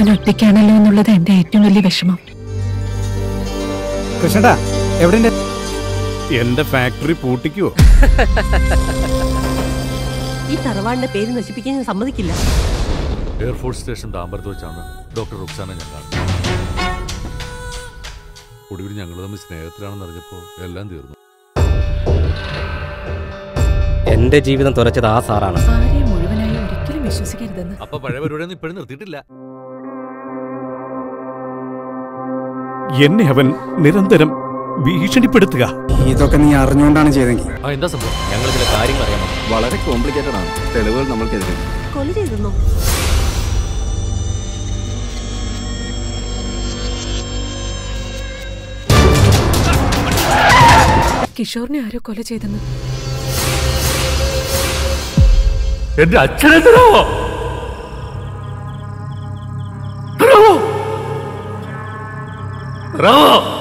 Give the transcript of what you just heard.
അവൻ ഒറ്റയ്ക്കാണല്ലോ എന്നുള്ളത് എന്റെ ഏറ്റവും വലിയ വിഷമം കൃഷ്ണടാ എവിടെ എന്റെ ഫാക്ടറി പൂട്ടിക്കുവോ ഈ തറവാടിന്റെ പേര് നശിപ്പിക്കാൻ ഞാൻ സമ്മതിക്കില്ല എയർഫോഴ്സ് സ്റ്റേഷൻ താമ്പരത്ത് വെച്ചാണ് ഡോക്ടർ റുക്സാനെ ഞാൻ കാണുന്നത് ഒടുവിൽ ഞങ്ങൾ തമ്മിൽ സ്നേഹത്തിലാണെന്ന് അറിഞ്ഞപ്പോൾ എല്ലാം തീർന്നു എന്റെ ജീവിതം തുലച്ചത് ആ സാറാണ് ആരെയും മുഴുവനായി ഒരിക്കലും വിശ്വസിക്കരുതെന്ന് അപ്പൊ പഴയ പരിപാടിയൊന്നും ഇപ്പോഴും നിർത്തിയിട്ടില്ല എന്നെ അവൻ നിരന്തരം ഭീഷണിപ്പെടുത്തുക ഇതൊക്കെ നീ അറിഞ്ഞുകൊണ്ടാണ് ചെയ്തെങ്കിൽ ആ എന്താ സംഭവം ഞങ്ങൾ ചില കാര്യങ്ങൾ അറിയാമോ വളരെ കോംപ്ലിക്കേറ്റഡ് ആണ് തെളിവുകൾ നമ്മൾക്കെതിരെ കൊല ചെയ്തെന്നോ കിഷോറിനെ ആരോ കൊല ചെയ്തെന്ന് എന്റെ അച്ഛനെ തരാമോ തരാമോ തരാമോ